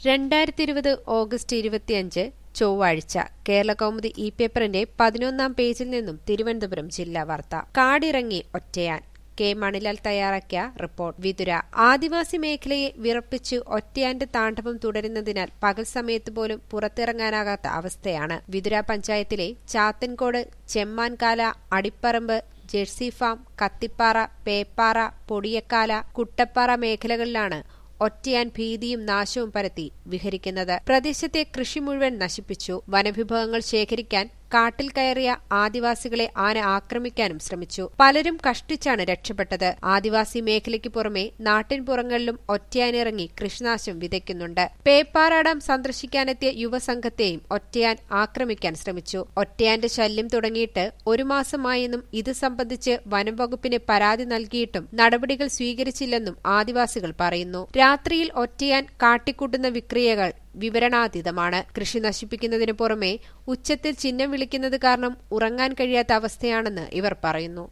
രണ്ടായിരത്തി ഇരുപത് ഓഗസ്റ്റ് ഇരുപത്തിയഞ്ച് ചൊവ്വാഴ്ച കേരളകൗമുദി ഇ പേപ്പറിന്റെ പതിനൊന്നാം പേജിൽ നിന്നും തിരുവനന്തപുരം ജില്ലാ വാർത്ത കാടിറങ്ങി ഒറ്റയാൻ കെ മണിലാൽ തയ്യാറാക്കിയ റിപ്പോർട്ട് വിതുര ആദിവാസി മേഖലയെ വിറപ്പിച്ച് ഒറ്റയാന്റെ താണ്ഡവം തുടരുന്നതിനാൽ പകൽ സമയത്ത് പോലും പുറത്തിറങ്ങാനാകാത്ത അവസ്ഥയാണ് വിതുര പഞ്ചായത്തിലെ ചാത്തൻകോട് ചെമ്മാൻകാല അടിപ്പറമ്പ് ജെഴ്സി ഫാം കത്തിപ്പാറ പേപ്പാറ പൊടിയക്കാല കുട്ടപ്പാറ മേഖലകളിലാണ് ഒറ്റയാൻ ഭീതിയും നാശവും പരത്തി വിഹരിക്കുന്നത് പ്രദേശത്തെ കൃഷി മുഴുവൻ നശിപ്പിച്ചു വനവിഭവങ്ങൾ ശേഖരിക്കാൻ കാട്ടിൽ കയറിയ ആദിവാസികളെ ആന ആക്രമിക്കാനും ശ്രമിച്ചു പലരും കഷ്ടിച്ചാണ് രക്ഷപ്പെട്ടത് ആദിവാസി മേഖലയ്ക്ക് പുറമെ നാട്ടിൻപുറങ്ങളിലും ഒറ്റയാനിറങ്ങി കൃഷിനാശം വിതയ്ക്കുന്നുണ്ട് പേപ്പാറ ഡാം സന്ദർശിക്കാനെത്തിയ യുവസംഘത്തെയും ഒറ്റയാൻ ആക്രമിക്കാൻ ശ്രമിച്ചു ഒറ്റയാന്റെ ശല്യം തുടങ്ങിയിട്ട് ഒരു മാസമായെന്നും ഇത് സംബന്ധിച്ച് വനം വകുപ്പിന് പരാതി നൽകിയിട്ടും നടപടികൾ സ്വീകരിച്ചില്ലെന്നും ആദിവാസികൾ പറയുന്നു രാത്രിയിൽ ഒറ്റയാൻ കാട്ടിക്കൂട്ടുന്ന വിക്രിയകൾ വിവരണാതീതമാണ് കൃഷി നശിപ്പിക്കുന്നതിനു പുറമെ ഉച്ചത്തിൽ ചിഹ്നം വിളിക്കുന്നത് കാരണം ഉറങ്ങാൻ കഴിയാത്ത അവസ്ഥയാണെന്ന് ഇവർ പറയുന്നു